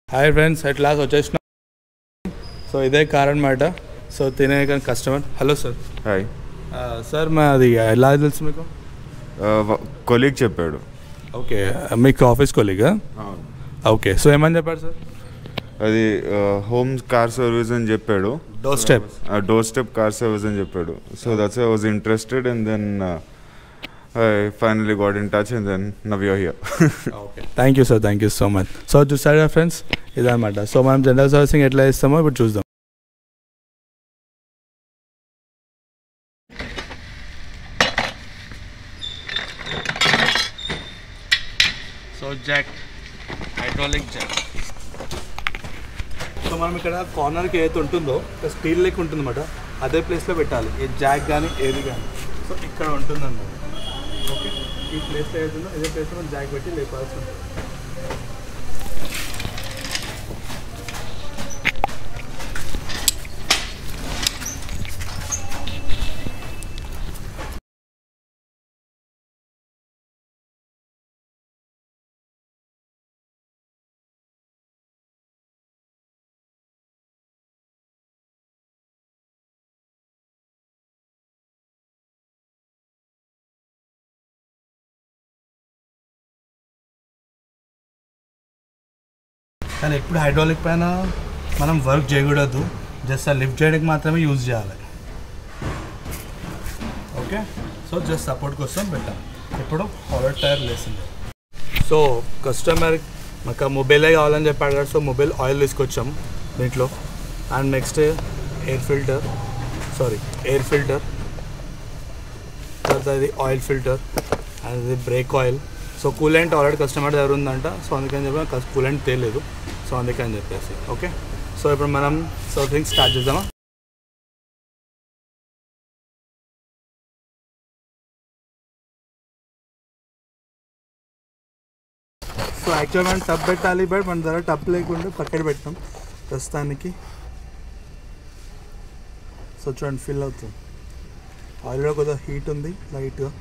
Hi friends at last వచ్చేసిన so ఇదే car అనమాట సో తినే customer hello sir hi sir మాది ఎలా తెలుసు మీకు కొలీగ్ చెప్పాడు ఓకే మీకు ఆఫీస్ కొలీగా ఓకే సో ఏమని చెప్పారు సార్ అది హోమ్ కార్ సర్వీస్ అని చెప్పాడు door step door step car service అని చెప్పాడు so that's I was interested and then I finally got in touch and then now you hear okay thank you sir thank you so much so చూసారా friends ఇదన్నమాట so మనం general servicing ఎట్లా ఇస్తామో ఇప్పుడు చూద్దాం so jack hydraulic jack so మనం ఇక్కడ కార్నర్కి ఏదైతే ఉంటుందో స్టీల్ లెక్క ఉంటుందన్నమాట అదే ప్లేస్లో పెట్టాలి ఏ జాక్ కానీ ఏది కానీ సో ఇక్కడ ఉంటుందన్నమాట ఓకే ఈ ప్లేస్లో ఏదైతుందో ఇదే ప్లేస్లో మనం జాక్ పెట్టి లేపాల్సి ఉంటుంది కానీ ఎప్పుడు హైడ్రాలిక్ పైన మనం వర్క్ చేయకూడదు జస్ట్ ఆ లిఫ్ట్ చేయడానికి మాత్రమే యూజ్ చేయాలి ఓకే సో జస్ట్ సపోర్ట్ కోసం పెట్టాం ఇప్పుడు హాలర్ టైర్ లేసింది సో కస్టమర్ మాకు మొబైలే కావాలని చెప్పాడు కదా సో మొబైల్ ఆయిల్ తీసుకొచ్చాం దీంట్లో and next air filter sorry air filter తర్వాత ఇది ఆయిల్ ఫిల్టర్ అండ్ ఇది brake oil so coolant already customer దగ్గర ఉందంట సో అందుకని చెప్పి కూలెంట్ తేలేదు సో అందుకని చెప్పేసి ఓకే సో ఇప్పుడు మనం సర్వింగ్ స్టార్ట్ చేద్దామా సో యాక్చువల్ మనం టబ్ పెట్టాలి బట్ మన దగ్గర టబ్ లేకుండా పక్కన పెట్టాం ప్రస్తుతానికి సో చూడండి ఫిల్ అవుతుంది ఆయిల్లో కొద్దిగా హీట్ ఉంది లైట్గా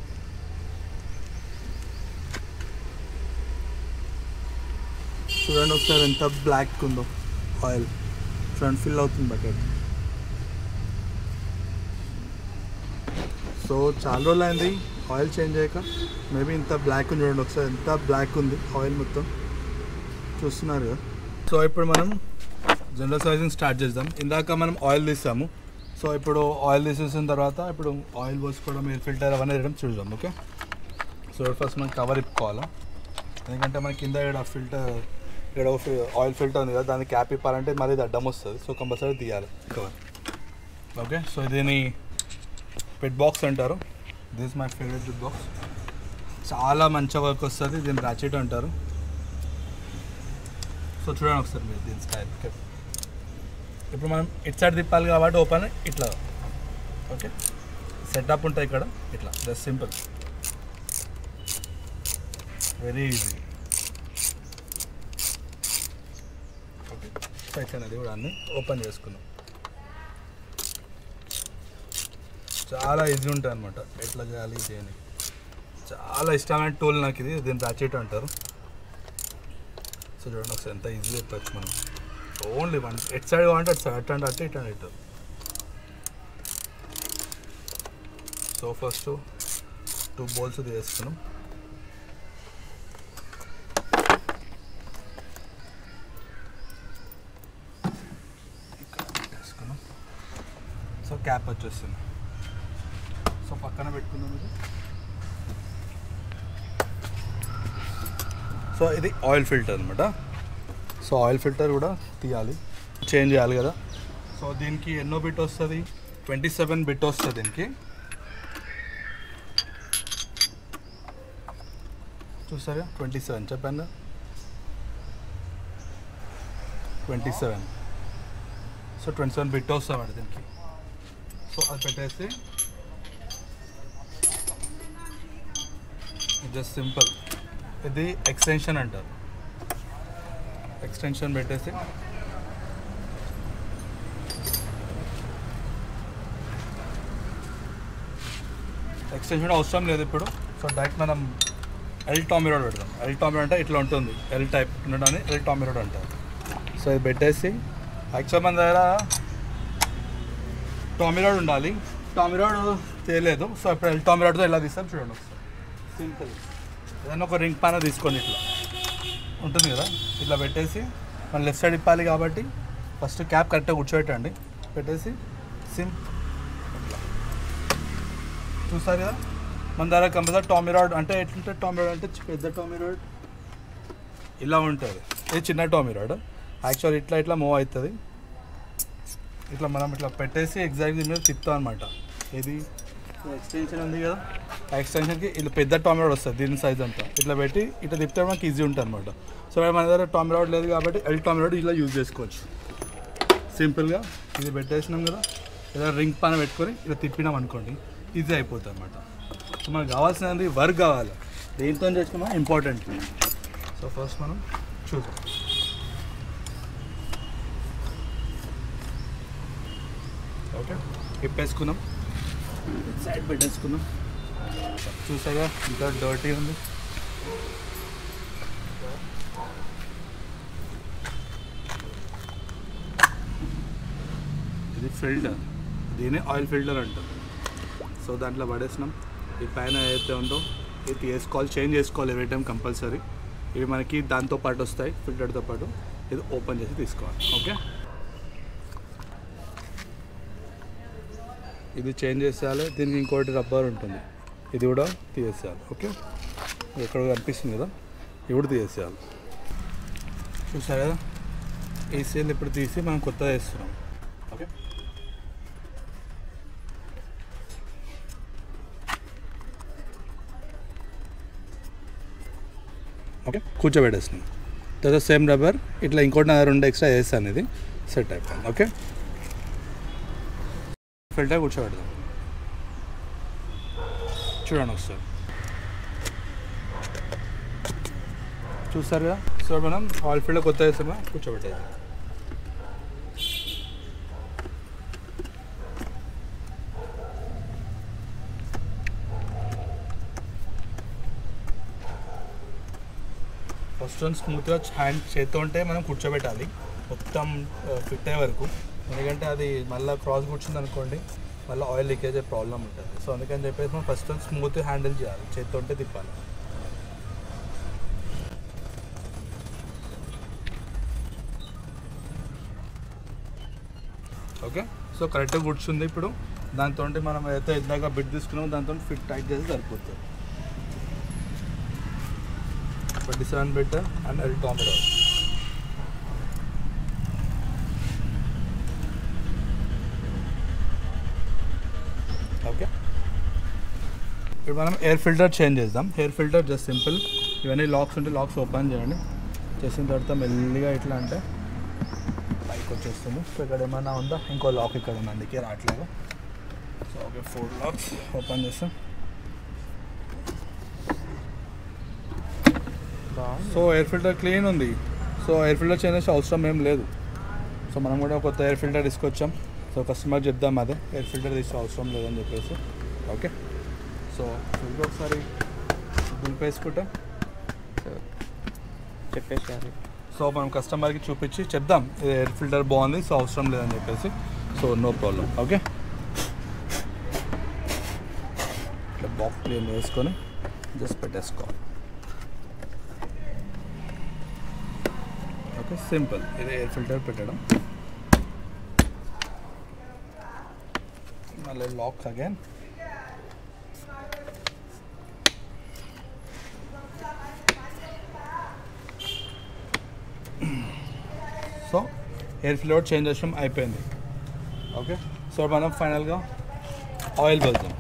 చూడండి ఒకసారి ఎంత బ్లాక్ ఉందో ఆయిల్ చూడండి ఫిల్ అవుతుంది బకెట్ సో చాలా రోజులు అయింది ఆయిల్ చేంజ్ అయ్యాక మేబీ ఇంత బ్లాక్ ఉంది చూడండి ఒకసారి ఎంత బ్లాక్ ఉంది ఆయిల్ మొత్తం చూస్తున్నారు కదా సో ఇప్పుడు మనం జనరల్ సర్వీసింగ్ స్టార్ట్ చేద్దాం ఇందాక మనం ఆయిల్ తీసాము సో ఇప్పుడు ఆయిల్ తీసేసిన తర్వాత ఇప్పుడు ఆయిల్ పోసుకోవడం ఎయిర్ ఫిల్టర్ అవన్నీ వేయడం చూద్దాం ఓకే సో ఫస్ట్ మనం కవర్ ఇప్పుకోవాలా ఎందుకంటే మనకి కింద ఇక్కడ ఫిల్టర్ ఇక్కడ ఒక ఫి- ఆయిల్ ఫిల్టర్ ఉంది కదా దాన్ని క్యాప్ ఇప్పాలంటే మరి ఇది అడ్డం వస్తుంది సో కంపల్సరీ తీయాలి కవర్ ఓకే సో దీని పెట్ బాక్స్ అంటారు this my favourite pet box చాలా మంచిగా వర్క్ వస్తుంది దీన్ని రాచెట్ అంటారు సో చూడండి ఒకసారి మీరు దీని స్టైల్ ఇప్పుడు మనం ఇటు సైడ్ తిప్పాలి కాబట్టి ఓపెన్ ఇట్లా ఓకే సెటప్ ఉంటుంది ఇక్కడ ఇట్లా just simple very easy okay second అది కూడా అన్ని ఓపెన్ చేసుకున్నాం చాలా ఈజీ ఉంటుంది అనమాట ఎట్లా చేయాలి చేయని చాలా ఇష్టమైన టూల్ నాకు ఇది దీన్ని రాచెట్ అంటారు సో చూడండి ఒకసారి ఎంత ఈజీ చెప్పచ్చు మనం ఓన్లీ వన్ ఎట్ సైడ్ కావాలంటే అటు సైడ్ అటు అంటే అటు ఇటు అంటే ఇటు సో ఫస్ట్ టూ బౌల్స్ తీసుకున్నాం ఇక్కడ పెట్టేసుకున్నాం సో క్యాప్ వచ్చేస్తుంది సో పక్కన పెట్టుకుందాం ఇది సో ఇది ఆయిల్ ఫిల్టర్ అనమాట సో ఆయిల్ ఫిల్టర్ కూడా తీయాలి చేంజ్ చేయాలి కదా సో దీనికి ఎన్నో బిట్ వస్తుంది ట్వంటీ సెవెన్ బిట్ వస్తుంది దీనికి చూసారా ట్వంటీ సెవెన్ చెప్పాను twenty seven so twenty seven bit వస్తామండి దీనికి సో అది పెట్టేసి జస్ట్ సింపుల్ ఇది ఎక్స్టెన్షన్ అంటారు ఎక్స్టెన్షన్ పెట్టేసి ఎక్స్టెన్షన్ అవసరం లేదు ఇప్పుడు సో డైరెక్ట్ మనం ఎల్ టామీ రోడ్ పెడదాం ఎల్ టామీ అంటే ఇట్లా ఉంటుంది ఎల్ టైప్ ఉండడాన్ని ఎల్ టామీ రోడ్ అంటారు సో ఇది పెట్టేసి యాక్చువల్ మన దగ్గర టామిరాడ్ ఉండాలి టామిరాడ్ తేలేదు సో ఇప్పుడు టామిరాడ్తో ఇలా తీస్తాం చూడండి ఒకసారి సింపుల్ ఏదైనా ఒక రింగ్ పైన తీసుకోండి ఇట్లా ఉంటుంది కదా ఇట్లా పెట్టేసి మన లెఫ్ట్ సైడ్ ఇప్పాలి కాబట్టి ఫస్ట్ క్యాప్ కరెక్ట్గా కూర్చోబెట్టండి పెట్టేసి సిమ్ ఇట్లా. చూసారు కదా మన దగ్గర కంపల్సరీ టామిరాడ్ అంటే ఎట్లుంటుంది టామిరాడ్ అంటే చి- పెద్ద టామిరాడ్ ఇలా ఉంటుంది ఇది చిన్న టామిరాడ్ యాక్చువల్ ఇట్లా ఇట్లా మూవ్ అవుతుంది ఇట్లా మనం ఇట్లా పెట్టేసి ఎగ్జాక్ట్ దీని మీద తిప్పుతాం అనమాట ఇది ఎక్స్టెన్షన్ ఉంది కదా ఆ ఎక్స్టెన్షన్కి ఇట్లా పెద్ద టామిరాడ్ వస్తుంది దీని సైజ్ అంతా ఇట్లా పెట్టి ఇట్లా తిప్పితే మనకి ఈజీ ఉంటుంది అనమాట సో మన దగ్గర టామిరాడ్ లేదు కాబట్టి ఎల్ టామిరాడ్ ఇలా యూజ్ చేసుకోవచ్చు సింపుల్గా ఇది పెట్టేసినాం కదా ఇలా రింగ్ పైన పెట్టుకొని ఇలా తిప్పినాం అనుకోండి ఈజీ అయిపోతుంది అనమాట సో మనకు కావాల్సినది వర్క్ కావాలి దేంతో చేసుకున్నా ఇంపార్టెంట్ సో ఫస్ట్ మనం చూద్దాం ఓకే ఇప్పేసుకున్నాం సైడ్ పెట్టేసుకున్నాం చూసాగా ఇంకా డర్టీ ఉంది ఇది ఫిల్టర్ దీని ఆయిల్ ఫిల్టర్ అంటాం సో దాంట్లో పడేసినాం ఈ పైన ఏదైతే ఉందో ఇది తీసుకోవాలి చేంజ్ చేసుకోవాలి ఎవ్రీ టైం కంపల్సరీ ఇవి మనకి దాంతో పాటు వస్తాయి ఫిల్టర్తో పాటు ఇది ఓపెన్ చేసి తీసుకోవాలి ఓకే ఇది చేంజ్ చేసేయాలి దీనికి ఇంకోటి రబ్బర్ ఉంటుంది ఇది కూడా తీసేయాలి ఓకే ఇది ఎక్కడ కనిపిస్తుంది కదా ఇది కూడా తీసేయాలి చూసారు కదా ఏసీఎల్ ఇప్పుడు తీసి మనం కొత్తగా వేస్తున్నాం ఓకే ఓకే కూర్చోబెట్టేస్తున్నాం తర్వాత సేమ్ రబ్బర్ ఇట్లా ఇంకోటి నా రెండు ఎక్స్ట్రా వేస్తాను ఇది సెట్ అయిపోయింది ఓకే ఫిల్టర్ కూర్చోబెడదాం చూడండి ఒకసారి చూస్తారు కదా సో మనం ఆయిల్ ఫీల్డ్ కొత్త వేస్తామా కూర్చోబెట్టేది ఫస్ట్ వన్ స్మూత్గా హ్యాండ్ చేత్తో ఉంటే మనం కూర్చోబెట్టాలి మొత్తం ఫిట్ అయ్యే వరకు ఎందుకంటే అది మళ్ళీ క్రాస్ కూర్చుంది అనుకోండి మళ్ళీ ఆయిల్ లీకేజ్ అయ్యే ప్రాబ్లం ఉంటుంది సో అందుకని చెప్పేసి మనం ఫస్ట్ వన్ స్మూత్ హ్యాండిల్ చేయాలి చేత్తో ఉంటే తిప్పాలి ఓకే సో కరెక్ట్గా కూర్చుంది ఇప్పుడు దాంతో మనం ఏదైతే ఇందాక బిడ్ తీసుకున్నామో దాంతో ఫిట్ టైట్ చేసి సరిపోతుంది twenty seven bit and L tommy rod okay ఇప్పుడు మనం ఎయిర్ ఫిల్టర్ చేంజ్ చేద్దాం ఎయిర్ ఫిల్టర్ జస్ట్ సింపుల్ ఇవన్నీ లాక్స్ ఉంటే లాక్స్ ఓపెన్ చేయండి చేసిన తర్వాత మెల్లిగా ఎట్లా అంటే పైకి వచ్చేస్తుంది సో ఇక్కడ ఏమైనా ఉందా ఇంకో లాక్ ఇక్కడ ఉంది అందుకే రావట్లేదు so okay four locks open చేస్తాం సో ఎయిర్ ఫిల్టర్ క్లీన్ ఉంది సో ఎయిర్ ఫిల్టర్ చేంజ్ చేసే అవసరం ఏం లేదు సో మనం కూడా కొత్త ఎయిర్ ఫిల్టర్ తీసుకొచ్చాం సో కస్టమర్ చెప్దాం అదే ఎయిర్ ఫిల్టర్ తీసే అవసరం లేదని చెప్పేసి ఓకే సో ఇది ఒకసారి దులిపేసుకుంటాం చెప్పేసారు సో మనం కస్టమర్కి చూపించి చెప్దాం ఇది ఎయిర్ ఫిల్టర్ బాగుంది సో అవసరం లేదని చెప్పేసి సో నో ప్రాబ్లం ఓకే ఇట్లా బాక్స్ క్లీన్ వేసుకొని జస్ట్ పెట్టేసుకోవాలి ఓకే సింపుల్ ఇది ఎయిర్ ఫిల్టర్ పెట్టడం మళ్ళీ lock again so air floor change చేసాం అయిపోయింది ఓకే సో మనం ఫైనల్గా ఆయిల్ వెళ్తాం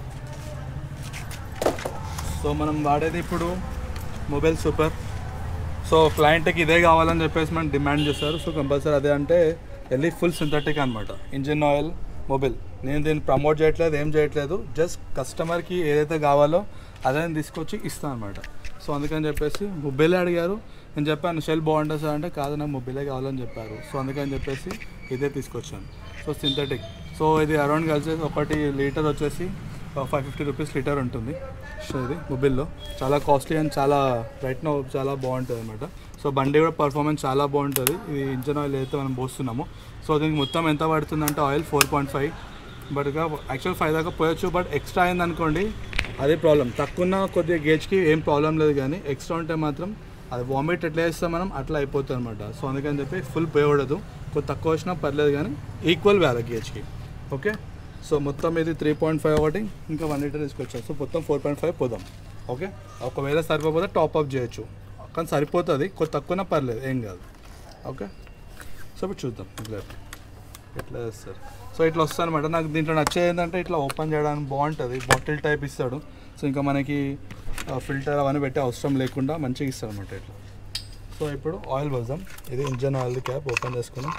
సో మనం వాడేది ఇప్పుడు మొబైల్ సూపర్ సో క్లయింట్కి ఇదే కావాలని చెప్పేసి మనం డిమాండ్ చేస్తారు సో కంపల్సరీ అదే అంటే వెళ్ళి ఫుల్ సింథటిక్ అనమాట ఇంజిన్ ఆయిల్ మొబైల్ నేను దీన్ని ప్రమోట్ చేయట్లేదు ఏం చేయట్లేదు జస్ట్ కస్టమర్కి ఏదైతే కావాలో అదే నేను తీసుకొచ్చి ఇస్తాను అనమాట సో అందుకని చెప్పేసి మొబైలే అడిగారు నేను చెప్పాను షెల్ బాగుంటుంది సార్ అంటే కాదు నాకు మొబైలే కావాలని చెప్పారు సో అందుకని చెప్పేసి ఇదే తీసుకొచ్చాను సో సింథటిక్ సో ఇది అరౌండ్ కలిసి ఒకటి లీటర్ వచ్చేసి ఫైవ్ ఫిఫ్టీ రూపీస్ లీటర్ ఉంటుంది సో ఇది మొబైల్లో చాలా కాస్ట్లీ అండ్ చాలా రైట్ నో చాలా బాగుంటుంది అనమాట సో బండి కూడా పర్ఫార్మెన్స్ చాలా బాగుంటుంది ఇది ఇంజన్ ఆయిల్ అయితే మనం పోస్తున్నాము సో దీనికి మొత్తం ఎంత పడుతుందంటే oil four point five but actual five దాకా పోయొచ్చు బట్ ఎక్స్ట్రా అయింది అనుకోండి అదే ప్రాబ్లం తక్కువ కొద్దిగా గేజ్కి ఏం ప్రాబ్లం లేదు కానీ ఎక్స్ట్రా ఉంటే మాత్రం అది వామిట్ ఎట్లా చేస్తాం మనం అట్లా అయిపోతుంది అనమాట సో అందుకని చెప్పి ఫుల్ పోయకూడదు కొద్ది తక్కువ వచ్చినా పర్లేదు కానీ ఈక్వల్ వ్యాల గేజ్కి ఓకే సో మొత్తం ఇది త్రీ పాయింట్ ఫైవ్ ఒకటి ఇంకా వన్ లీటర్ తీసుకొచ్చాం సో మొత్తం ఫోర్ పాయింట్ ఫైవ్ పోదాం ఓకే ఒకవేళ సరిపోతే టాప్ అప్ చేయొచ్చు కానీ సరిపోతుంది కొద్ది తక్కువనా పర్లేదు ఏం కాదు ఓకే సో ఇప్పుడు చూద్దాం ఇట్లా ఎట్లా చేస్తారు సో ఇట్లా వస్తుంది అనమాట నాకు దీంట్లో నచ్చేది ఏంటంటే ఇట్లా ఓపెన్ చేయడానికి బాగుంటుంది బాటిల్ టైప్ ఇస్తాడు సో ఇంకా మనకి ఫిల్టర్ అవన్నీ పెట్టే అవసరం లేకుండా మంచిగా ఇస్తాడు అనమాట ఇట్లా సో ఇప్పుడు ఆయిల్ పోద్దాం ఇది ఇంజన్ ఆయిల్ క్యాప్ ఓపెన్ చేసుకున్నాం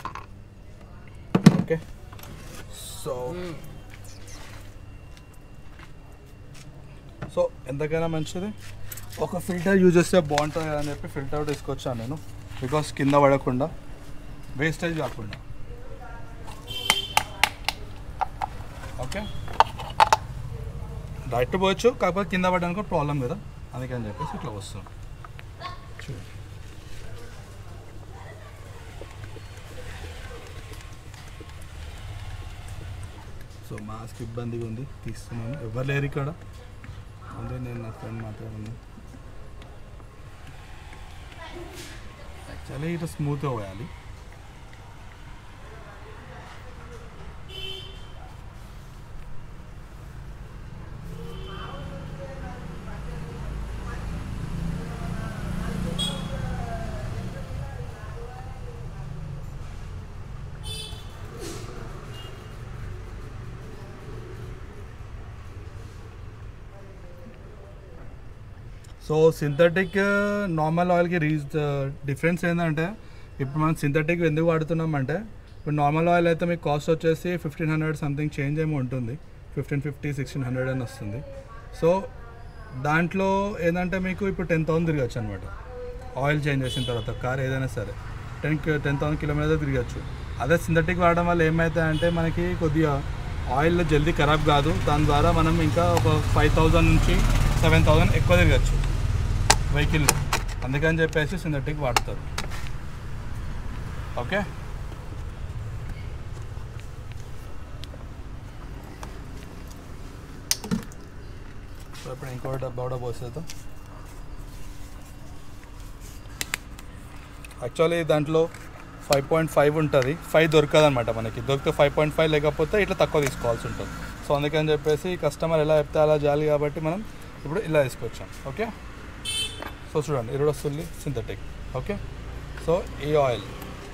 ఓకే సో సో ఎంతకైనా మంచిది ఒక ఫిల్టర్ యూజ్ చేస్తే బాగుంటుంది కదా అని చెప్పి ఫిల్టర్ తీసుకొచ్చాను నేను బికాస్ కింద పడకుండా వేస్టేజ్ కాకుండా ఓకే డైరెక్ట్ పోవచ్చు కాకపోతే కింద పడడానికి ప్రాబ్లం కదా అందుకని చెప్పేసి ఇట్లా వస్తుంది చూడండి సో మాస్క్ ఇబ్బందిగా ఉంది తీస్తున్నాను ఎవరు లేరు ఇక్కడ ఉంది నేను నా ఫ్రెండ్ మాత్రమే ఉంది యాక్చువల్లీ ఇట్లా స్మూత్గా పోయాలి సో సింథటిక్ నార్మల్ ఆయిల్కి రీచ్ డిఫరెన్స్ ఏంటంటే ఇప్పుడు మనం సింథటిక్ ఎందుకు వాడుతున్నామంటే ఇప్పుడు నార్మల్ ఆయిల్ అయితే మీకు కాస్ట్ వచ్చేసి ఫిఫ్టీన్ హండ్రెడ్ సంథింగ్ చేంజ్ ఏమో ఉంటుంది ఫిఫ్టీన్ ఫిఫ్టీ సిక్స్టీన్ హండ్రెడ్ అని వస్తుంది సో దాంట్లో ఏంటంటే మీకు ఇప్పుడు టెన్ థౌసండ్ తిరగచ్చు అనమాట ఆయిల్ చేంజ్ చేసిన తర్వాత కార్ ఏదైనా సరే టెన్ టెన్ థౌసండ్ కిలోమీటర్ తిరగచ్చు అదే సింథటిక్ వాడడం వల్ల ఏమవుతాయంటే మనకి కొద్దిగా ఆయిల్ జల్దీ ఖరాబ్ కాదు దాని ద్వారా మనం ఇంకా ఒక ఫైవ్ థౌజండ్ నుంచి సెవెన్ థౌజండ్ ఎక్కువ తిరగచ్చు వెహికల్ అందుకని చెప్పేసి సింథటిక్ వాడతారు ఓకే సో ఇప్పుడు ఇంకో డబ్బా కూడా పోసేద్దాం యాక్చువల్లీ దాంట్లో ఫైవ్ పాయింట్ ఫైవ్ ఉంటుంది ఫైవ్ దొరకదు అనమాట మనకి దొరికితే ఫైవ్ పాయింట్ ఫైవ్ లేకపోతే ఇట్లా తక్కువ తీసుకోవాల్సి ఉంటుంది సో అందుకని చెప్పేసి కస్టమర్ ఎలా చెప్తే అలా చేయాలి కాబట్టి మనం ఇప్పుడు ఇలా తీసుకొచ్చాం ఓకే సో చూడండి ఇది కూడా వస్తుంది సింథటిక్ ఓకే సో ఈ ఆయిల్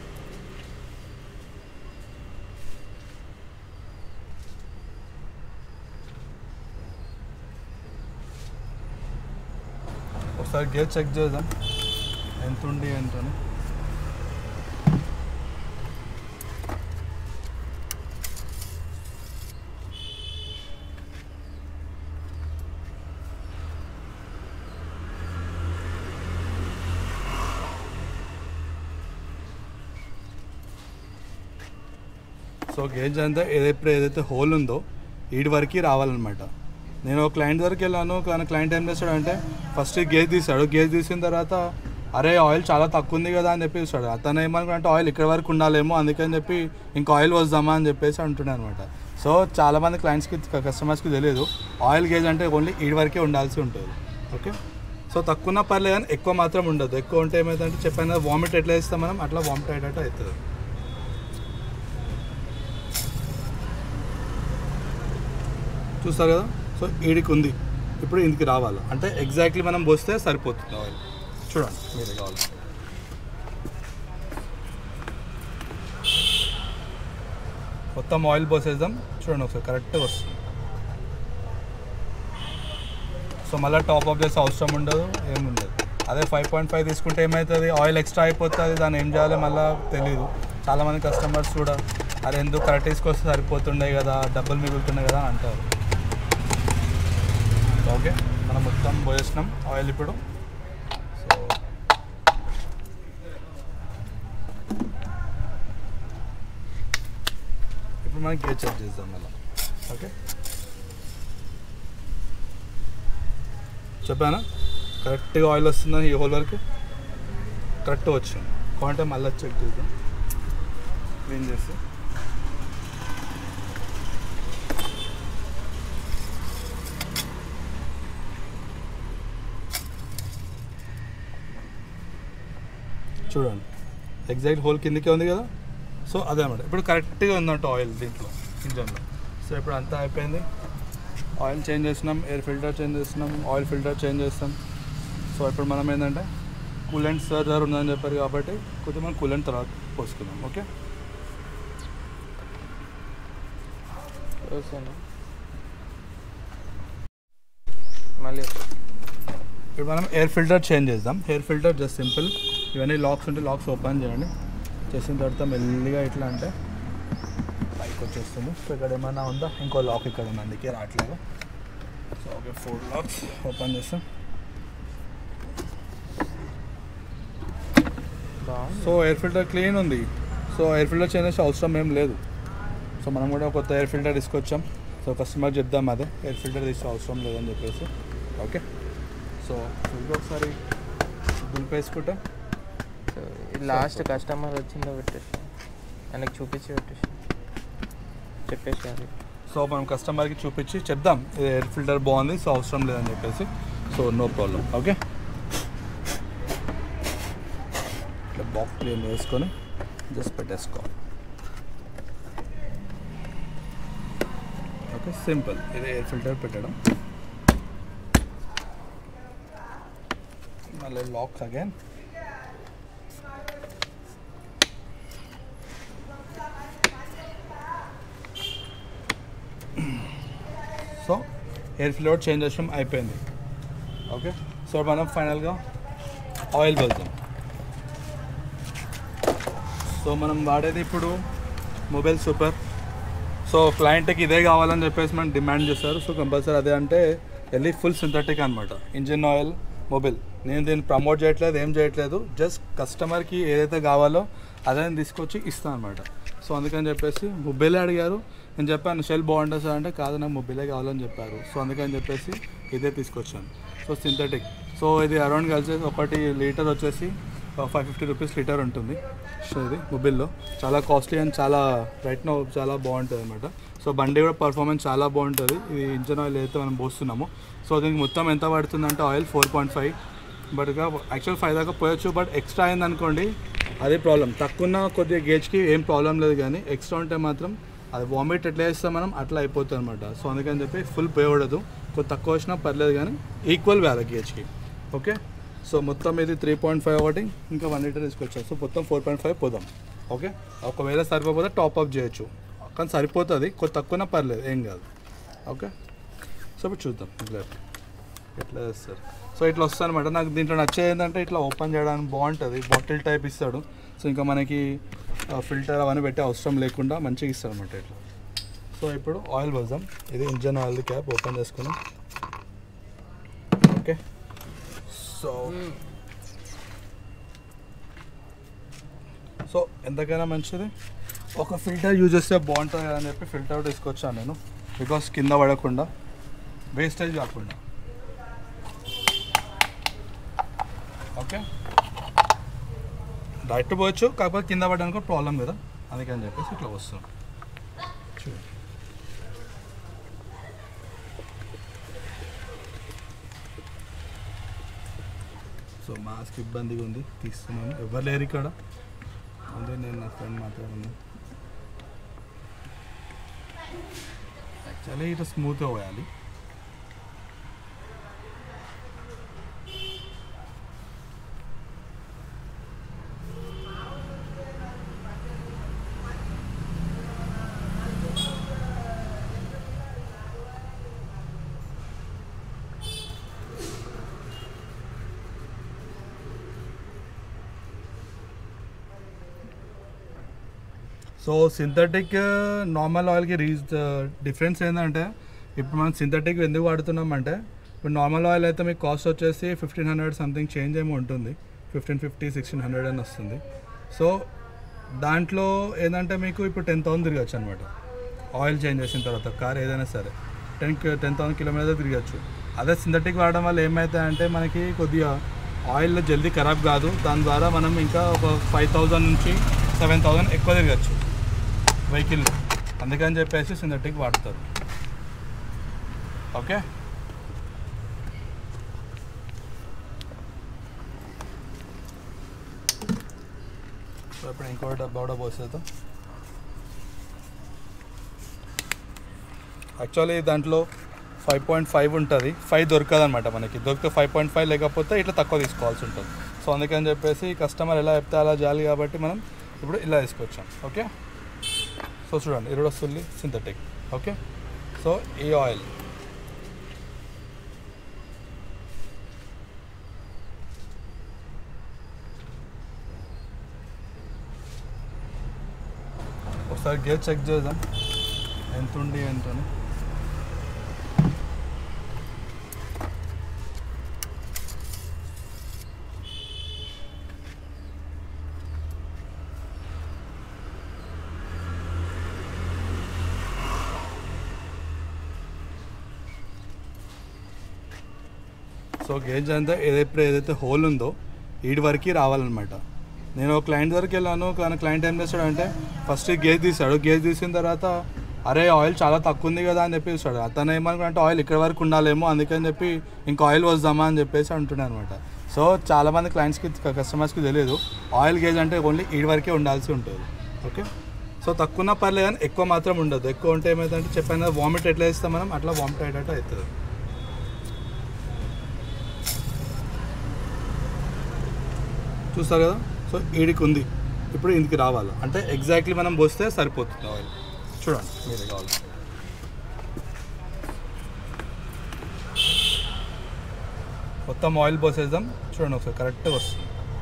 ఒకసారి గేర్ చెక్ చేద్దాం ఎంత ఉంది ఏంటని సో గేజ్ అంతా ఏదైతే ఏదైతే హోల్ ఉందో ఈడి వరకు రావాలన్నమాట నేను ఒక క్లయింట్ దగ్గరికి వెళ్ళాను కానీ క్లయింట్ ఏం చేస్తాడంటే ఫస్ట్ గేజ్ తీసాడు గేజ్ తీసిన తర్వాత అరే ఆయిల్ చాలా తక్కువ ఉంది కదా అని చెప్పి చూస్తాడు అతను ఏమనుకుంటే ఆయిల్ ఇక్కడ వరకు ఉండాలేమో అందుకని చెప్పి ఇంకా ఆయిల్ వద్దామా అని చెప్పేసి అంటున్నాను అనమాట సో చాలామంది క్లయింట్స్కి కస్టమర్స్కి తెలియదు ఆయిల్ గేజ్ అంటే ఓన్లీ ఈడి వరకే ఉండాల్సి ఉంటుంది ఓకే సో తక్కువ ఉన్నా పర్లేదు కానీ ఎక్కువ మాత్రం ఉండదు ఎక్కువ ఉంటే ఏమవుతుందంటే చెప్పాను కదా వామిట్ ఎట్లా ఇస్తాం మనం అట్లా వామిట్ అయ్యేటట్టు అవుతుంది చూస్తారు కదా సో ఈడికి ఉంది ఇప్పుడు ఇందుకు రావాలి అంటే ఎగ్జాక్ట్లీ మనం పోస్తే సరిపోతుంది ఆయిల్ చూడండి మీరు కావాలి మొత్తం ఆయిల్ పోసేద్దాం చూడండి ఒకసారి కరెక్ట్గా వస్తుంది సో మళ్ళీ టాప్ అప్ చేసే అవసరం ఉండదు ఏముండదు అదే ఫైవ్ పాయింట్ ఫైవ్ తీసుకుంటే ఏమవుతుంది ఆయిల్ ఎక్స్ట్రా అయిపోతుంది దాన్ని ఏం చేయాలో మళ్ళీ తెలియదు చాలామంది కస్టమర్స్ కూడా అది ఎందుకు కరెక్ట్ తీసుకొస్తే సరిపోతుండే కదా డబ్బులు మిగులుతున్నాయి కదా అని అంటారు ఓకే మనం మొత్తం పోయేసినాం ఆయిల్ ఇప్పుడు సో ఇప్పుడు మనం గేర్ చెక్ చేద్దాం మళ్ళీ ఓకే చెప్పానా కరెక్ట్గా ఆయిల్ వస్తుందని ఈ హోల్ వరకు కరెక్ట్ వచ్చింది కావాలంటే మళ్ళీ చెక్ చేద్దాం క్లీన్ చేసి చూడండి ఎగ్జాక్ట్ హోల్ కిందకే ఉంది కదా సో అదే అన్నమాట ఇప్పుడు కరెక్ట్గా ఉందంట ఆయిల్ దీంట్లో ఇంజన్లో సో ఇప్పుడు అంతా అయిపోయింది ఆయిల్ చేంజ్ చేస్తున్నాం ఎయిర్ ఫిల్టర్ చేంజ్ చేస్తున్నాం ఆయిల్ ఫిల్టర్ చేంజ్ చేస్తాం సో ఇప్పుడు మనం ఏంటంటే కూలెంట్ సర్జర్ ఉందని చెప్పారు కాబట్టి కొంచెం మనం కూలెంట్ తర్వాత పోసుకుందాం ఓకే చూసాను మళ్ళీ ఇప్పుడు మనం ఎయిర్ ఫిల్టర్ చేంజ్ చేద్దాం ఎయిర్ ఫిల్టర్ జస్ట్ సింపుల్ ఇవన్నీ లాక్స్ ఉంటే లాక్స్ ఓపెన్ చేయండి చేసిన తర్వాత మెల్లిగా ఎట్లా అంటే పైకి వచ్చేస్తుంది సో ఇక్కడ ఏమైనా ఉందా ఇంకో లాక్ ఇక్కడ ఉంది అందుకే రావట్లేదు so okay four locks open చేస్తాం బాగుంది సో ఎయిర్ ఫిల్టర్ క్లీన్ ఉంది సో ఎయిర్ ఫిల్టర్ చేంజ్ చేసే అవసరం ఏం లేదు సో మనం కూడా కొత్త ఎయిర్ ఫిల్టర్ తీసుకొచ్చాం సో కస్టమర్ చెప్దాం అదే ఎయిర్ ఫిల్టర్ తీసే అవసరం లేదని చెప్పేసి ఓకే సో ఫుల్గా ఒకసారి దులిపేసుకుంటా సో లాస్ట్ కస్టమర్ వచ్చిందో పెట్టేసి ఆయనకి చూపించి పెట్టేసి చెప్పేసి సో మనం కస్టమర్కి చూపించి చెప్దాం ఇది ఎయిర్ ఫిల్టర్ బాగుంది సో అవసరం లేదని చెప్పేసి సో నో ప్రాబ్లం ఓకే ఇట్లా బాక్స్ క్లీన్ చేసుకొని జస్ట్ పెట్టేసుకో ఓకే సింపుల్ ఇది ఎయిర్ ఫిల్టర్ పెట్టడం మళ్ళీ locks again so air floor change చేసాం అయిపోయింది ఓకే సో మనం ఫైనల్గా ఆయిల్ వెళ్తాం సో మనం వాడేది ఇప్పుడు మొబైల్ సూపర్ సో క్లయింట్కి ఇదే కావాలని చెప్పేసి మనం డిమాండ్ చేస్తారు సో కంపల్సరీ అదే అంటే వెళ్ళి ఫుల్ సింథటిక్ అనమాట ఇంజిన్ ఆయిల్ మొబైల్ నేను దీన్ని ప్రమోట్ చేయట్లేదు ఏం చేయట్లేదు జస్ట్ కస్టమర్కి ఏదైతే కావాలో అదే నేను తీసుకొచ్చి ఇస్తాను అనమాట సో అందుకని చెప్పేసి మొబైలే అడిగారు నేను చెప్పాను షెల్ బాగుంటుంది సార్ అంటే కాదు నాకు మొబైలే కావాలని చెప్పారు సో అందుకని చెప్పేసి ఇదే తీసుకొచ్చాను సో సింథటిక్ సో ఇది అరౌండ్ కలిసి ఒకటి లీటర్ వచ్చేసి ఫైవ్ ఫిఫ్టీ రూపీస్ లీటర్ ఉంటుంది సో ఇది మొబైల్లో చాలా కాస్ట్లీ అండ్ చాలా రైట్ నో చాలా బాగుంటుంది అనమాట సో బండి కూడా పర్ఫార్మెన్స్ చాలా బాగుంటుంది ఇది ఇంజన్ ఆయిల్ అయితే మనం పోస్తున్నాము సో దీనికి మొత్తం ఎంత పడుతుందంటే oil four point five but actual five దాకా పోయొచ్చు బట్ ఎక్స్ట్రా అయింది అనుకోండి అదే ప్రాబ్లం తక్కువ ఉన్న కొద్దిగా గేజ్కి ఏం ప్రాబ్లం లేదు కానీ ఎక్స్ట్రా ఉంటే మాత్రం అది వామిట్ ఎట్లా చేస్తాం మనం అట్లా అయిపోతుంది అనమాట సో అందుకని చెప్పి ఫుల్ పోయకూడదు కొద్ది తక్కువ వచ్చినా పర్లేదు కానీ ఈక్వల్ వేయాలి గేజ్కి ఓకే సో మొత్తం ఇది త్రీ పాయింట్ ఫైవ్ ఒకటి ఇంకా వన్ లీటర్ తీసుకొచ్చాం సో మొత్తం ఫోర్ పాయింట్ ఫైవ్ పోదాం ఓకే ఒకవేళ సరిపోతే టాప్ అప్ చేయొచ్చు కానీ సరిపోతుంది కొద్ది తక్కువనా పర్లేదు ఏం కాదు ఓకే సో ఇప్పుడు చూద్దాం ఇట్లా ఎట్లా చేస్తారు సో ఇట్లా వస్తుంది అనమాట నాకు దీంట్లో నచ్చేది ఏంటంటే ఇట్లా ఓపెన్ చేయడానికి బాగుంటుంది బాటిల్ టైప్ ఇస్తాడు సో ఇంకా మనకి ఫిల్టర్ అవన్నీ పెట్టే అవసరం లేకుండా మంచిగా ఇస్తాడు అనమాట ఇట్లా సో ఇప్పుడు ఆయిల్ పోద్దాం ఇది ఇంజన్ ఆయిల్ క్యాప్ ఓపెన్ చేసుకున్నాం ఓకే సో సో ఎంతకైనా మంచిది ఒక ఫిల్టర్ యూజ్ చేస్తే బాగుంటుంది కదా అని చెప్పి ఫిల్టర్ తీసుకొచ్చాను నేను బికాస్ కింద పడకుండా వేస్టేజ్ కాకుండా ఓకే డైరెక్ట్ పోవచ్చు కాకపోతే కింద పడడానికి ప్రాబ్లం కదా అందుకని చెప్పేసి ఇట్లా వస్తుంది చూడండి సో మాస్క్ ఇబ్బందిగా ఉంది తీస్తున్నాను ఎవరు లేరు ఇక్కడ ఉంది నేను నా ఫ్రెండ్ మాట్లాడున్నాను యాక్చువల్లీ ఇట్లా స్మూత్గా పోయాలి సో సింథటిక్ నార్మల్ ఆయిల్కి రీజ్ డిఫరెన్స్ ఏంటంటే ఇప్పుడు మనం సింథటిక్ ఎందుకు వాడుతున్నామంటే ఇప్పుడు నార్మల్ ఆయిల్ అయితే మీకు కాస్ట్ వచ్చేసి ఫిఫ్టీన్ హండ్రెడ్ సంథింగ్ చేంజ్ ఏమో ఉంటుంది ఫిఫ్టీన్ ఫిఫ్టీ సిక్స్టీన్ హండ్రెడ్ అని వస్తుంది సో దాంట్లో ఏంటంటే మీకు ఇప్పుడు టెన్ థౌసండ్ తిరగచ్చు అనమాట ఆయిల్ చేంజ్ చేసిన తర్వాత కార్ ఏదైనా సరే టెన్ టెన్ థౌసండ్ కిలోమీటర్ తిరగచ్చు అదే సింథటిక్ వాడడం వల్ల ఏమవుతాయంటే మనకి కొద్దిగా ఆయిల్ జల్దీ ఖరాబ్ కాదు దాని ద్వారా మనం ఇంకా ఒక ఫైవ్ థౌజండ్ నుంచి సెవెన్ థౌజండ్ ఎక్కువ తిరగచ్చు వెహికల్ అందుకని చెప్పేసి సింథటిక్ వాడతారు ఓకే సో ఇప్పుడు ఇంకో డబ్బా కూడా పోసేద్దాం యాక్చువల్లీ దాంట్లో ఫైవ్ పాయింట్ ఫైవ్ ఉంటుంది ఫైవ్ దొరకదు అనమాట మనకి దొరికితే ఫైవ్ పాయింట్ ఫైవ్ లేకపోతే ఇట్లా తక్కువ తీసుకోవాల్సి ఉంటుంది సో అందుకని చెప్పేసి కస్టమర్ ఎలా చెప్తే అలా చేయాలి కాబట్టి మనం ఇప్పుడు ఇలా తీసుకొచ్చాం ఓకే సో చూడండి ఇది కూడా ఫుల్లీ సింథటిక్ ఓకే సో ఈ ఆయిల్ ఒకసారి గేర్ చెక్ చేద్దాం ఎంత ఉండి ఎంత అని సో గేజ్ అంతా ఏదైతే ఏదైతే హోల్ ఉందో ఈడి వరకు రావాలన్నమాట నేను ఒక క్లయింట్ దగ్గరికి వెళ్ళాను కానీ క్లయింట్ ఏం చేస్తాడంటే ఫస్ట్ గేజ్ తీసాడు గేజ్ తీసిన తర్వాత అరే ఆయిల్ చాలా తక్కువ ఉంది కదా అని చెప్పి చూస్తాడు అతను ఏమనుకుంటే ఆయిల్ ఇక్కడ వరకు ఉండాలేమో అందుకని చెప్పి ఇంకా ఆయిల్ వద్దామా అని చెప్పేసి అంటున్నాను అనమాట సో చాలామంది క్లయింట్స్కి కస్టమర్స్కి తెలియదు ఆయిల్ గేజ్ అంటే ఓన్లీ ఈడి వరకే ఉండాల్సి ఉంటుంది ఓకే సో తక్కువ ఉన్నా పర్లేదు కానీ ఎక్కువ మాత్రం ఉండదు ఎక్కువ ఉంటే ఏమైందంటే చెప్పాను కదా వామిట్ ఎట్లా ఇస్తాం మనం అట్లా వామిట్ అయ్యేటట్టు అవుతుంది చూస్తారు కదా సో ఈడికి ఉంది ఇప్పుడు ఇందుకు రావాలి అంటే ఎగ్జాక్ట్లీ మనం పోస్తే సరిపోతుంది ఆయిల్ చూడండి మీరు కావాలి మొత్తం ఆయిల్ పోసేద్దాం చూడండి ఒకసారి కరెక్ట్గా వస్తుంది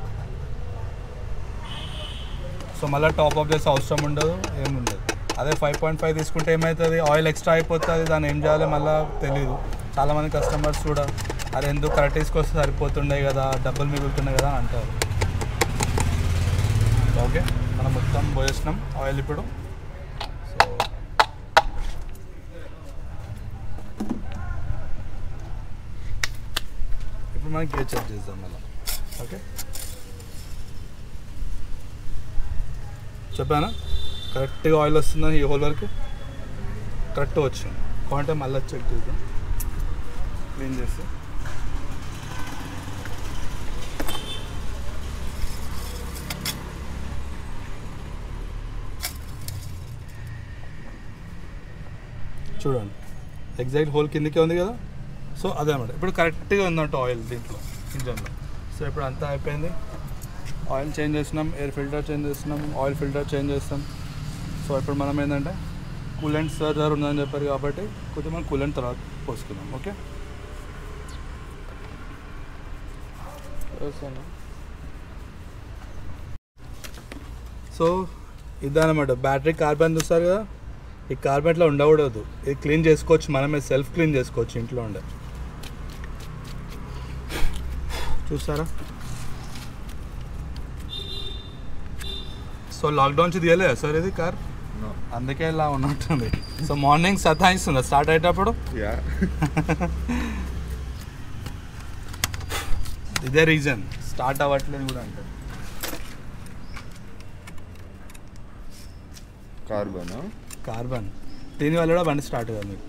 సో మళ్ళీ టాప్ అప్ చేసే అవసరం ఉండదు ఏముండదు అదే ఫైవ్ పాయింట్ ఫైవ్ తీసుకుంటే ఏమవుతుంది ఆయిల్ ఎక్స్ట్రా అయిపోతుంది దాన్ని ఏం చేయాలో మళ్ళీ తెలియదు చాలామంది కస్టమర్స్ కూడా అరే ఎందుకు కరెక్ట్ తీసుకొస్తే సరిపోతుండే కదా డబ్బులు మిగులుతున్నాయి కదా అని అంటారు ఓకే మనం మొత్తం పోసేసినాం ఆయిల్ ఇప్పుడు సో ఇప్పుడు మనం గేర్ చెక్ చేద్దాం మళ్ళీ ఓకే చెప్పానా కరెక్ట్గా ఆయిల్ వస్తుందని ఈ హోల్ వరకు కరెక్ట్ వచ్చింది కావాలంటే మళ్ళీ చెక్ చేద్దాం క్లీన్ చేస్తే చూడండి ఎగ్జాక్ట్ హోల్ కిందకే ఉంది కదా సో అదే అన్నమాట ఇప్పుడు కరెక్ట్గా ఉందంట ఆయిల్ దీంట్లో ఇంజన్లో సో ఇప్పుడు అంతా అయిపోయింది ఆయిల్ చేంజ్ చేస్తున్నాం ఎయిర్ ఫిల్టర్ చేంజ్ చేస్తున్నాం ఆయిల్ ఫిల్టర్ చేంజ్ చేస్తాం సో ఇప్పుడు మనం ఏంటంటే కూలెంట్ సర్జర్ ఉందని చెప్పారు కాబట్టి కొద్దిగా మనం కూలెంట్ తర్వాత పోసుకుందాం ఓకే ఓకేనా సో ఇదన్నమాట బ్యాటరీ కార్బన్ చూస్తారు కదా ఈ కార్బెట్లో ఉండకూడదు ఇది క్లీన్ చేసుకోవచ్చు మనమే సెల్ఫ్ క్లీన్ చేసుకోవచ్చు ఇంట్లో ఉండే చూసారా సో లాక్డౌన్ నుంచి తీయలేదా సార్ ఇది కార్ అందుకే ఇలా ఉన్నట్టుంది సో మార్నింగ్ సతాయిస్తుంది స్టార్ట్ అయ్యేటప్పుడు యా ఇదే రీజన్ స్టార్ట్ అవ్వట్లేదు కూడా అంటారు కార్బన్ కార్బన్ దీనివల్ల కూడా బండి స్టార్ట్ కాదు మీకు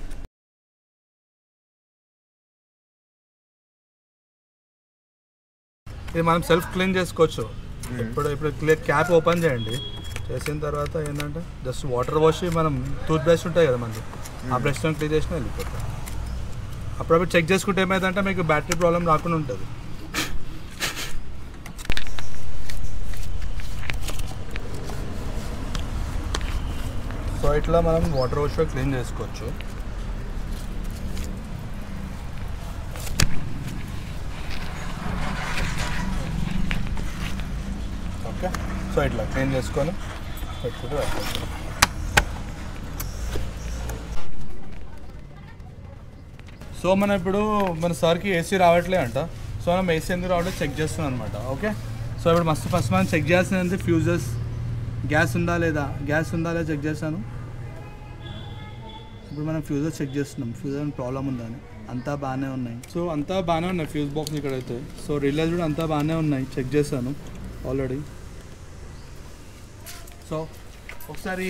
ఇది మనం సెల్ఫ్ క్లీన్ చేసుకోవచ్చు ఇప్పుడు ఇప్పుడు క్లియర్ క్యాప్ ఓపెన్ చేయండి చేసిన తర్వాత ఏంటంటే జస్ట్ వాటర్ వాష్ మనం టూత్ బ్రష్ ఉంటాయి కదా మనకి ఆ బ్రష్తో క్లీన్ చేసినా వెళ్ళిపోతాం అప్పుడప్పుడు చెక్ చేసుకుంటే ఏమైందంటే మీకు బ్యాటరీ ప్రాబ్లం రాకుండా ఉంటుంది సో ఇట్లా మనం వాటర్ వాష్ క్లీన్ చేసుకోవచ్చు ఓకే సో ఇట్లా క్లీన్ చేసుకొని పెట్టుకుంటూ వెళ్ళిపోవచ్చు సో మనం ఇప్పుడు మన సార్కి ఏసీ రావట్లే అంట సో మనం ఏసీ ఎందుకు రావట్లేదు చెక్ చేస్తున్నాం అనమాట ఓకే సో ఇప్పుడు మస్తు ఫస్ట్ మనం చెక్ చేయాల్సింది ఫ్యూజెస్ గ్యాస్ ఉందా లేదా గ్యాస్ ఉందా లేదా చెక్ చేశాను ఇప్పుడు మనం ఫ్యూజర్ చెక్ చేస్తున్నాం ఫ్యూజర్ ప్రాబ్లం ఉందా అని అంతా బాగానే ఉన్నాయి సో అంతా బాగానే ఉన్నాయి ఫ్యూజ్ బాక్స్ ఇక్కడైతే సో రిలేస్ కూడా అంతా బాగానే ఉన్నాయి చెక్ చేశాను ఆల్రెడీ సో ఒకసారి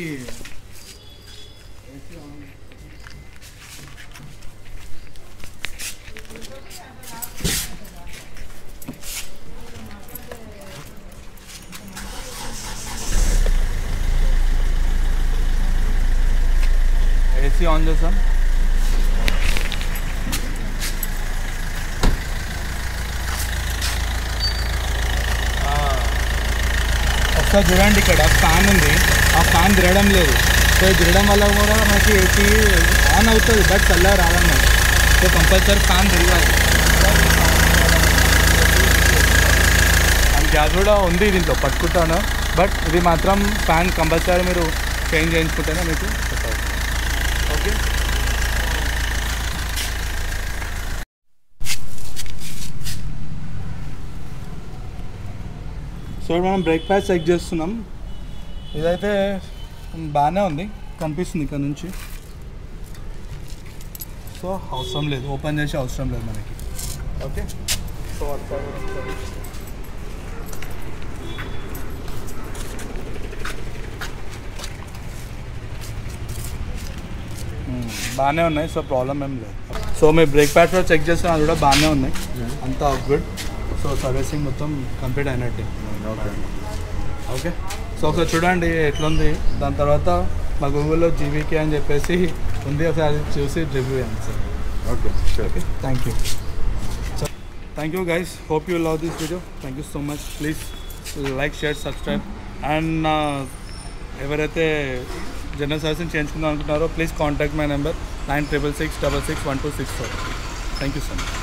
ఏసీ ఆన్ చేసాం ఒకసారి చూడండి ఇక్కడ ఫ్యాన్ ఉంది ఆ ఫ్యాన్ తిరగడం లేదు సో ఇది తిరగడం వల్ల కూడా మనకి ఏసీ ఆన్ అవుతుంది బట్ చల్లగా రాదన్నమాట సో కంపల్సరీ ఫ్యాన్ తిరగాలి అండ్ గ్యాస్ కూడా ఉంది దీంట్లో పట్టుకుంటాను బట్ ఇది మాత్రం ఫ్యాన్ కంపల్సరీ మీరు చేంజ్ చేయించుకుంటేనే మీకు సెట్ అవుతుంది ఓకే సో మనం బ్రేక్ ప్యాడ్ చెక్ చేస్తున్నాం ఇదైతే బాగానే ఉంది కనిపిస్తుంది ఇక్కడ నుంచి సో అవసరం లేదు ఓపెన్ చేసే అవసరం లేదు మనకి ఓకే సో బాగానే ఉన్నాయి సో ప్రాబ్లం ఏం లేదు సో మీ బ్రేక్ ప్యాడ్ కూడా చెక్ చేస్తే అది కూడా బాగానే ఉన్నాయి అంతా గుడ్ సో సర్వీసింగ్ మొత్తం కంప్లీట్ అయినట్టే ఓకే సో ఒకసారి చూడండి ఎట్లుంది దాని తర్వాత మా గూగుల్లో జీవీకే అని చెప్పేసి ఉంది ఒకసారి చూసి రివ్యూ అయ్యండి sir okay sure okay thank you so thank you guys hope you love this video thank you so much please like share subscribe and ఎవరైతే జనరల్ సర్వీసింగ్ చేయించుకుందాం అనుకుంటున్నారో please contact my number nine triple six double six one two six four thank you so much